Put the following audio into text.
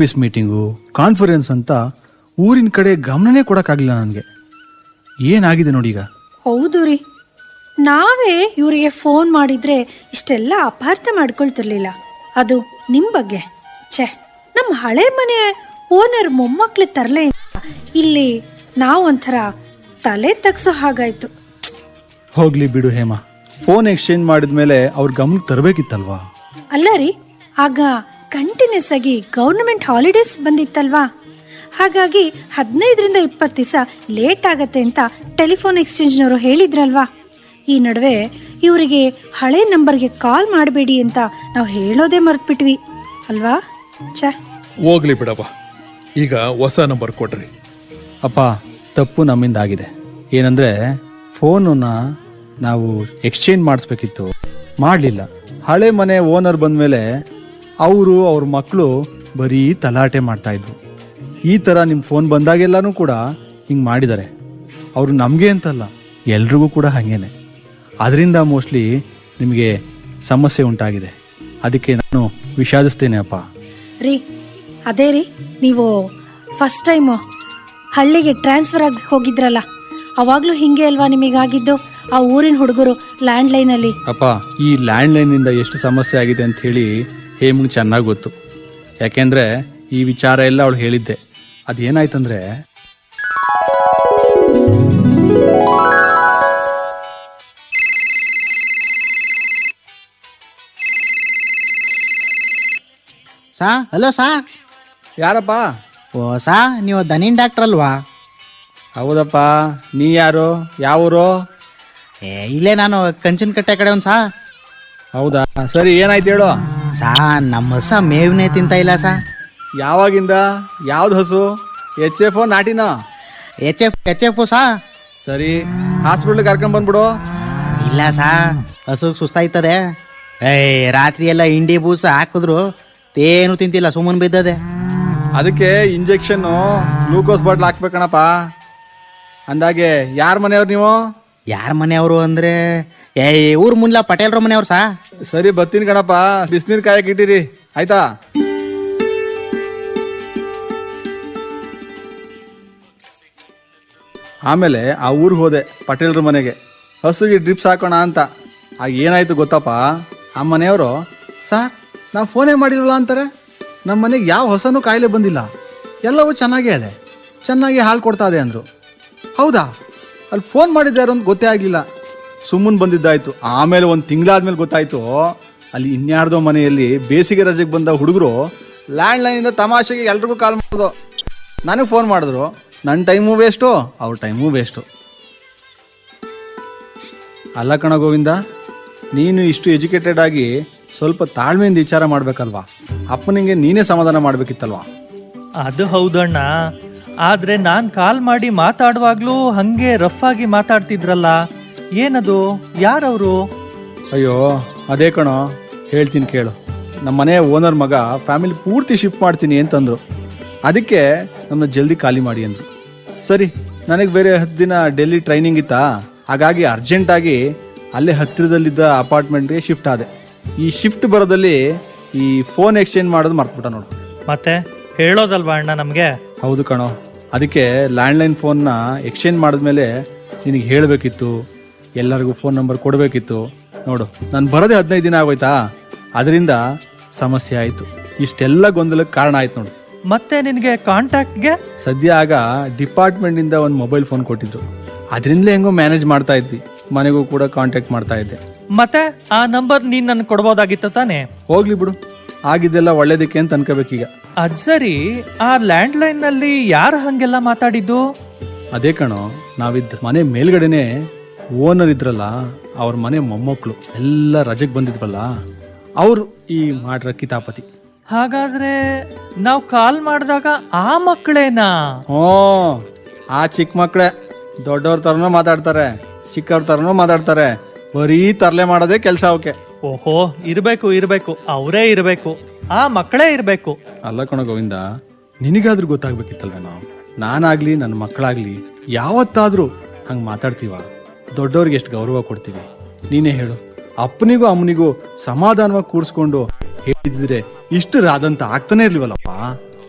office meeting conference ಅಂತ ಊರಿನ ಕಡೆ ಗಮನನೇ ಕೊಡೋಕ್ಕಾಗಲಿಲ್ಲ ನನಗೆ ಏನಾಗಿದೆ ನೋಡಿ ಈಗ ಹೌದು ರೀ ನಾವೇ ಇವರಿಗೆ ಫೋನ್ ಮಾಡಿದ್ರೆ ಇಷ್ಟೆಲ್ಲ ಅಪಾರ್ಥ ಮಾಡ್ಕೊಳ್ತಿರ್ಲಿಲ್ಲ ಅದು ನಿಮ್ಮ ಬಗ್ಗೆ ಛೆ ನಮ್ಮ ಹಳೆ ಮನೆ ಓನರ್ ಮೊಮ್ಮಕ್ಳು ತರಲೇ ಇಲ್ಲಿ ನಾವೊಂಥರ ತಲೆ ತಗ್ಸೋ ಹಾಗಾಯ್ತು ಹೋಗ್ಲಿ ಬಿಡು ಹೇಮ ಫೋನ್ ಎಕ್ಸ್ಚೇಂಜ್ ಮಾಡಿದ್ಮೇಲೆ ಅವ್ರ ಗಮನಕ್ಕೆ ತರಬೇಕಿತ್ತಲ್ವಾ ಅಲ್ಲ ರೀ ಆಗ ಕಂಟಿನ್ಯೂಸ್ ಆಗಿ ಗೌರ್ಮೆಂಟ್ ಹಾಲಿಡೇಸ್ ಬಂದಿತ್ತಲ್ವಾ ಹಾಗಾಗಿ ಹದಿನೈದರಿಂದ ಇಪ್ಪತ್ತು ದಿವಸ ಲೇಟ್ ಆಗತ್ತೆ ಅಂತ ಟೆಲಿಫೋನ್ ಎಕ್ಸ್ಚೇಂಜ್ನವರು ಹೇಳಿದ್ರಲ್ವಾ ಈ ನಡುವೆ ಇವರಿಗೆ ಹಳೆ ನಂಬರ್ಗೆ ಕಾಲ್ ಮಾಡಬೇಡಿ ಅಂತ ನಾವು ಹೇಳೋದೇ ಮರ್ತ್ಬಿಟ್ವಿ ಅಲ್ವಾ ಛೆ ಹೋಗ್ಲಿ ಬಿಡಪ್ಪ ಈಗ ಹೊಸ ನಂಬರ್ ಕೊಡ್ರಿ ಅಪ್ಪ ತಪ್ಪು ನಮ್ಮಿಂದ ಆಗಿದೆ ಏನಂದ್ರೆ ಫೋನನ್ನ ನಾವು ಎಕ್ಸ್ಚೇಂಜ್ ಮಾಡಿಸ್ಬೇಕಿತ್ತು ಮಾಡಲಿಲ್ಲ ಹಳೆ ಮನೆ ಓನರ್ ಬಂದಮೇಲೆ ಅವರು ಅವ್ರ ಮಕ್ಕಳು ಬರೀ ತಲಾಟೆ ಮಾಡ್ತಾ ಇದ್ರು ಈ ಥರ ನಿಮ್ಮ ಫೋನ್ ಬಂದಾಗೆಲ್ಲನೂ ಕೂಡ ಹಿಂಗೆ ಮಾಡಿದ್ದಾರೆ ಅವರು ನಮಗೆ ಅಂತಲ್ಲ ಎಲ್ರಿಗೂ ಕೂಡ ಹಾಗೇನೆ ಅದರಿಂದ ಮೋಸ್ಟ್ಲಿ ನಿಮಗೆ ಸಮಸ್ಯೆ ಉಂಟಾಗಿದೆ ಅದಕ್ಕೆ ನಾನು ವಿಷಾದಿಸ್ತೇನೆ ಅಪ್ಪ ರೀ ಅದೇ ರೀ ನೀವು ಫಸ್ಟ್ ಟೈಮು ಹಳ್ಳಿಗೆ ಟ್ರಾನ್ಸ್ಫರ್ ಆಗಿ ಹೋಗಿದ್ರಲ್ಲ ಅವಾಗಲೂ ಹಿಂಗೆ ಅಲ್ವಾ ನಿಮಗಾಗಿದ್ದು ಆ ಊರಿನ ಹುಡುಗರು ಲ್ಯಾಂಡ್ಲೈನಲ್ಲಿ ಅಪ್ಪ ಈ ಲ್ಯಾಂಡ್ಲೈನಿಂದ ಎಷ್ಟು ಸಮಸ್ಯೆ ಆಗಿದೆ ಅಂತ ಹೇಳಿ ಹೇಮಂಗ್ ಚೆನ್ನಾಗಿ ಗೊತ್ತು ಯಾಕೆಂದ್ರೆ ಈ ವಿಚಾರ ಎಲ್ಲ ಅವಳು ಹೇಳಿದ್ದೆ ಅದೇನಾಯ್ತಂದ್ರೆ ಸಾ ಹಲೋ ಸಾ ಯಾರಪ್ಪ ಓ ಸಾ ನೀವು ದನಿನ್ ಡಾಕ್ಟರ್ ಅಲ್ವಾ ಹೌದಪ್ಪ ನೀ ಯಾರು ಯಾವೂರು ಏ ಇಲ್ಲೇ ನಾನು ಕಂಚಿನ ಕಟ್ಟೆ ಕಡೆ ಒಂದು ಸಾ ಹೌದಾ ಸರಿ ಏನಾಯ್ತು ಹೇಳು ಸಾ ನಮ್ಮ ಹೊಸ ಮೇವ್ನೇ ತಿಂತ ಇಲ್ಲ ಸಾ ಯಾವಾಗಿಂದ ಯಾವ್ದು ಹಸು ಎಚ್ ಎಫ್ ನಾಟಿನ ಎಚ್ ಎಫ್ ಎಚ್ ಎಫ್ ಸಾ ಸರಿ ಹಾಸ್ಪಿಟ್ಲ್ ಕರ್ಕೊಂಡ್ ಬಂದ್ಬಿಡು ಇಲ್ಲ ಸಾ ಹಸುಗ್ ಸುಸ್ತಾಯ್ತದೆ ಏಯ್ ರಾತ್ರಿ ಎಲ್ಲ ಇಂಡಿ ಬೂಸ ಹಾಕಿದ್ರು ಏನು ತಿಂತಿಲ್ಲ ಸುಮ್ಮನೆ ಬಿದ್ದದೆ ಅದಕ್ಕೆ ಇಂಜೆಕ್ಷನ್ ಗ್ಲೂಕೋಸ್ ಬಾಟ್ಲ್ ಹಾಕ್ಬೇಕಣಪ್ಪ ಅಂದಾಗೆ ಯಾರ ಮನೆಯವ್ರು ನೀವು ಯಾರ ಮನೆಯವರು ಅಂದ್ರೆ ಏ ಊರ್ ಮುನ್ಲ ಪಟೇಲ್ರ ಮನೆಯವ್ರು ಸಾ ಸರಿ ಬರ್ತೀನಿ ಕಣಪ್ಪ ಬಿಸಿನೀರು ಕಾಯಕ್ಕೆ ಇಟ್ಟಿರಿ ಆಯ್ತಾ ಆಮೇಲೆ ಆ ಊರಿಗೆ ಹೋದೆ ಪಟೇಲ್ರ ಮನೆಗೆ ಹಸುಗೆ ಡ್ರಿಪ್ಸ್ ಹಾಕೋಣ ಅಂತ ಆಗ ಏನಾಯ್ತು ಗೊತ್ತಪ್ಪ ಆ ಮನೆಯವರು ಸರ್ ನಾವು ಫೋನೇ ಮಾಡಿರಲ್ಲ ಅಂತಾರೆ ನಮ್ಮ ಮನೆಗೆ ಯಾವ ಹೊಸನೂ ಕಾಯಿಲೆ ಬಂದಿಲ್ಲ ಎಲ್ಲವೂ ಚೆನ್ನಾಗೇ ಇದೆ ಚೆನ್ನಾಗಿ ಹಾಲು ಕೊಡ್ತಾ ಇದೆ ಅಂದರು ಹೌದಾ ಅಲ್ಲಿ ಫೋನ್ ಮಾಡಿದ್ದಾರು ಅಂತ ಗೊತ್ತೇ ಆಗಲಿಲ್ಲ ಸುಮ್ಮನೆ ಬಂದಿದ್ದಾಯ್ತು ಆಮೇಲೆ ಒಂದು ತಿಂಗಳಾದ್ಮೇಲೆ ಗೊತ್ತಾಯ್ತು ಅಲ್ಲಿ ಇನ್ಯಾರ್ದೋ ಮನೆಯಲ್ಲಿ ಬೇಸಿಗೆ ರಜೆಗೆ ಬಂದ ಹುಡುಗರು ಲ್ಯಾಂಡ್ಲೈನಿಂದ ತಮಾಷೆಗೆ ಎಲ್ರಿಗೂ ಕಾಲ್ ಮಾಡೋದು ನನಗೆ ಫೋನ್ ಮಾಡಿದ್ರು ನನ್ನ ಟೈಮು ವೇಸ್ಟು ಅವ್ರ ಟೈಮು ವೇಸ್ಟು ಅಲ್ಲ ಕಣ ಗೋವಿಂದ ನೀನು ಇಷ್ಟು ಎಜುಕೇಟೆಡ್ ಆಗಿ ಸ್ವಲ್ಪ ತಾಳ್ಮೆಯಿಂದ ವಿಚಾರ ಮಾಡ್ಬೇಕಲ್ವಾ ಅಪ್ಪನಿಗೆ ನೀನೇ ಸಮಾಧಾನ ಮಾಡ್ಬೇಕಿತ್ತಲ್ವಾ ಅದು ಹೌದಣ್ಣ ಆದ್ರೆ ನಾನ್ ಕಾಲ್ ಮಾಡಿ ಮಾತಾಡುವಾಗ್ಲೂ ಹಂಗೆ ರಫ್ ಆಗಿ ಮಾತಾಡ್ತಿದ್ರಲ್ಲ ಏನದು ಯಾರವರು ಅಯ್ಯೋ ಅದೇ ಕಣೋ ಹೇಳ್ತೀನಿ ಕೇಳು ನಮ್ಮ ಮನೆ ಓನರ್ ಮಗ ಫ್ಯಾಮಿಲಿ ಪೂರ್ತಿ ಶಿಫ್ಟ್ ಮಾಡ್ತೀನಿ ಅಂತಂದ್ರು ಅದಕ್ಕೆ ನಮ್ಮ ಜಲ್ದಿ ಖಾಲಿ ಮಾಡಿ ಅಂದ್ರು ಸರಿ ನನಗೆ ಬೇರೆ ಹತ್ತು ದಿನ ಡೆಲ್ಲಿ ಟ್ರೈನಿಂಗ್ ಇತ್ತಾ ಹಾಗಾಗಿ ಅರ್ಜೆಂಟಾಗಿ ಅಲ್ಲೇ ಹತ್ತಿರದಲ್ಲಿದ್ದ ಅಪಾರ್ಟ್ಮೆಂಟ್ಗೆ ಶಿಫ್ಟ್ ಆದೆ ಈ ಶಿಫ್ಟ್ ಬರೋದಲ್ಲಿ ಈ ಫೋನ್ ಎಕ್ಸ್ಚೇಂಜ್ ಮಾಡೋದು ಮರ್ತ್ಬಿಟ್ಟ ನೋಡು ಮತ್ತೆ ಹೇಳೋದಲ್ವಾ ಅಣ್ಣ ನಮ್ಗೆ ಹೌದು ಕಣೋ ಅದಕ್ಕೆ ಲ್ಯಾಂಡ್ಲೈನ್ ಫೋನ್ನ ಎಕ್ಸ್ಚೇಂಜ್ ಮಾಡಿದ್ಮೇಲೆ ನಿನಗೆ ಹೇಳಬೇಕಿತ್ತು ಎಲ್ಲರಿಗೂ ಫೋನ್ ನಂಬರ್ ಕೊಡಬೇಕಿತ್ತು ನೋಡು ನಾನು ಬರೋದೇ ಹದಿನೈದು ದಿನ ಆಗೋಯ್ತಾ ಅದರಿಂದ ಸಮಸ್ಯೆ ಆಯಿತು ಇಷ್ಟೆಲ್ಲ ಗೊಂದಲಕ್ಕೆ ಕಾರಣ ಆಯ್ತು ನೋಡು ಮತ್ತೆ ನಿನಗೆ ಕಾಂಟ್ಯಾಕ್ಟ್ಗೆ ಸದ್ಯ ಆಗ ಡಿಪಾರ್ಟ್ಮೆಂಟಿಂದ ಒಂದು ಮೊಬೈಲ್ ಫೋನ್ ಕೊಟ್ಟಿದ್ರು ಅದರಿಂದಲೇ ಹೆಂಗೋ ಮ್ಯಾನೇಜ್ ಮಾಡ್ತಾ ಇದ್ವಿ ಮನೆಗೂ ಕೂಡ ಕಾಂಟ್ಯಾಕ್ಟ್ ಮಾಡ್ತಾ ಇದ್ದೆ ಮತ್ತೆ ಆ ನಂಬರ್ ನೀನ್ ನನ್ ಕೊಡ್ಬೋದಾಗಿತ್ತು ತಾನೆ ಹೋಗ್ಲಿ ಬಿಡು ಆಗಿದ್ದೆಲ್ಲ ಒಳ್ಳೇದಕ್ಕೆ ಅಂತ ಅನ್ಕೋಬೇಕೀಗ ಅದ್ ಸರಿ ಆ ಲ್ಯಾಂಡ್ ಲೈನ್ ನಲ್ಲಿ ಯಾರು ಹಂಗೆಲ್ಲ ಮಾತಾಡಿದ್ದು ಅದೇ ಕಣೋ ನಾವಿದ್ದ ಮನೆ ಮೇಲ್ಗಡೆನೆ ಓನರ್ ಇದ್ರಲ್ಲ ಅವ್ರ ಮನೆ ಮೊಮ್ಮಕ್ಕಳು ಎಲ್ಲ ರಜೆಗೆ ಬಂದಿದ್ವಲ್ಲ ಅವರು ಈ ಮಾಡ್ರ ಕಿತಾಪತಿ ಹಾಗಾದ್ರೆ ನಾವು ಕಾಲ್ ಮಾಡಿದಾಗ ಆ ಮಕ್ಕಳೇನಾ ಹ್ಞೂ ಆ ಚಿಕ್ಕ ಮಕ್ಕಳೇ ದೊಡ್ಡವ್ರ ಥರನೂ ಮಾತಾಡ್ತಾರೆ ಚಿಕ್ಕವ್ರ ಥರನೂ ಮಾತಾಡ್ತಾರೆ ಬರೀ ತರಲೆ ಮಾಡೋದೇ ಕೆಲಸ ಅವಕ್ಕೆ ಓಹೋ ಇರ್ಬೇಕು ಇರ್ಬೇಕು ಅವರೇ ಇರ್ಬೇಕು ಆ ಮಕ್ಕಳೇ ಇರ್ಬೇಕು ಅಲ್ಲ ಕಣ ಗೋವಿಂದ ನಿನಗಾದ್ರೂ ಗೊತ್ತಾಗ್ಬೇಕಿತ್ತಲ್ವ ನಾವು ನಾನಾಗ್ಲಿ ನನ್ನ ಮಕ್ಕಳಾಗ್ಲಿ ಯಾವತ್ತಾದ್ರೂ ಹಂಗೆ ಮಾತಾಡ್ತೀವ ದೊಡ್ಡವ್ರಿಗೆ ಎಷ್ಟು ಗೌರವ ಕೊಡ್ತೀವಿ ನೀನೇ ಹೇಳು ಅಪ್ಪನಿಗೂ ಅಮ್ಮನಿಗೂ ಸಮಾಧಾನವಾಗಿ ಕೂರಿಸ್ಕೊಂಡು ಹೇಳಿದ್ರೆ ಇಷ್ಟು ರಾದಂತ ಆಗ್ತಾನೆ ಇರ್ಲಿವಲ್ಲಪ್ಪ